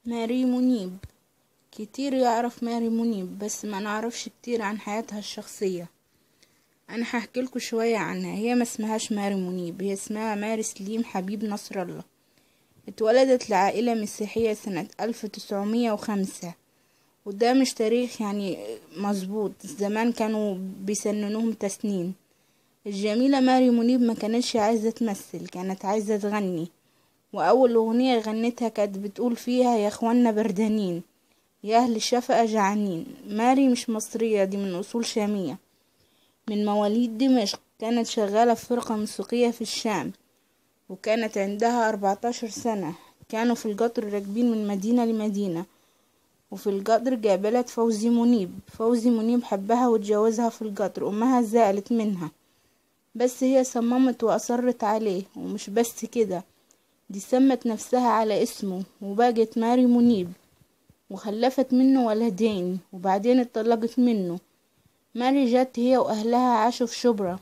ماري منيب كتير يعرف ماري منيب بس ما نعرفش كتير عن حياتها الشخصية انا هحكيلكوا شوية عنها هي ما اسمهاش ماري منيب هي اسمها ماري سليم حبيب نصر الله اتولدت لعائلة مسيحية سنة ألف تسعمية وخمسة وده مش تاريخ يعني مظبوط زمان كانوا بيسننوهم تسنين الجميلة ماري منيب ما كانتش عايزة تمثل كانت عايزة تغني وأول أغنية غنتها كانت بتقول فيها يا اخوانا بردانين يا أهل الشفقة جعانين ماري مش مصرية دي من أصول شامية من مواليد دمشق كانت شغالة في فرقة موسيقية في الشام وكانت عندها أربعتاشر سنة كانوا في القطر راكبين من مدينة لمدينة وفي القطر جابلت فوزي منيب فوزي منيب حبها واتجوزها في القطر أمها زعلت منها بس هي صممت وأصرت عليه ومش بس كده دي سمت نفسها على اسمه وبقت ماري منيب وخلفت منه ولدين وبعدين اتطلقت منه ماري جت هي وأهلها عاشوا في شبرا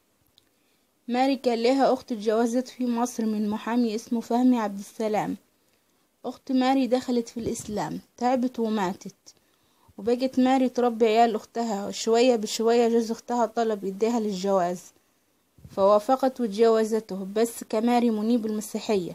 ماري كان لها أخت اتجوزت في مصر من محامي اسمه فهمي عبد السلام أخت ماري دخلت في الإسلام تعبت وماتت وبقت ماري تربي عيال أختها وشوية بشوية جوز أختها طلب يديها للجواز فوافقت واتجوزته بس كماري منيب المسيحية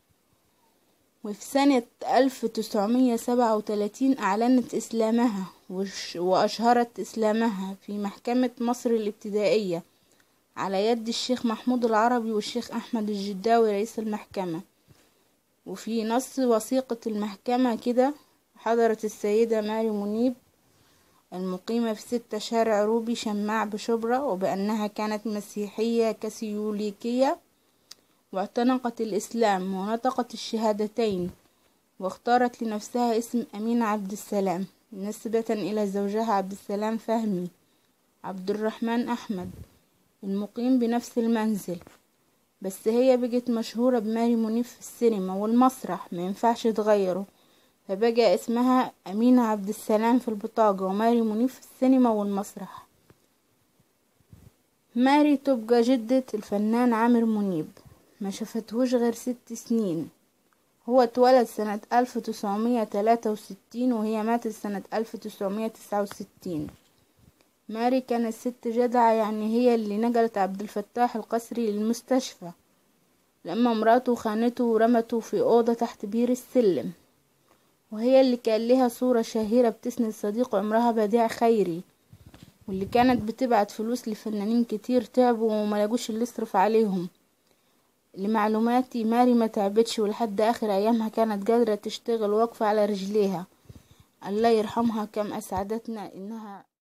وفي سنة ألف تسعمية سبعة وتلاتين أعلنت إسلامها وأشهرت إسلامها في محكمة مصر الابتدائية على يد الشيخ محمود العربي والشيخ أحمد الجداوي رئيس المحكمة وفي نص وثيقة المحكمة كده حضرت السيدة ماري منيب المقيمة في ستة شارع روبي شماع بشبرا وبأنها كانت مسيحية كاثوليكية واعتنقت الإسلام ونطقت الشهادتين واختارت لنفسها اسم أمين عبد السلام نسبة إلى زوجها عبد السلام فهمي عبد الرحمن أحمد المقيم بنفس المنزل بس هي بقت مشهورة بماري منيب في السينما والمسرح ما ينفعش تغيره فبقى اسمها أمينة عبد السلام في البطاقة وماري منيب في السينما والمسرح ماري تبقى جدة الفنان عامر منيب ما شفتهوش غير ست سنين هو اتولد سنة ألف تسعمية تلاتة وستين وهي ماتت سنة ألف تسعمية تسعة وستين ماري كانت ست جدعة يعني هي اللي نقلت عبد الفتاح القسري للمستشفى لما مراته خانته ورمته في أوضة تحت بير السلم وهي اللي كان لها صورة شهيرة بتسند صديق عمرها بديع خيري واللي كانت بتبعت فلوس لفنانين كتير تعبوا وما لقوش اللي يصرف عليهم لمعلوماتي ماري ما تعبتش ولحد اخر ايامها كانت قادرة تشتغل واقفة على رجليها الله يرحمها كم اسعدتنا انها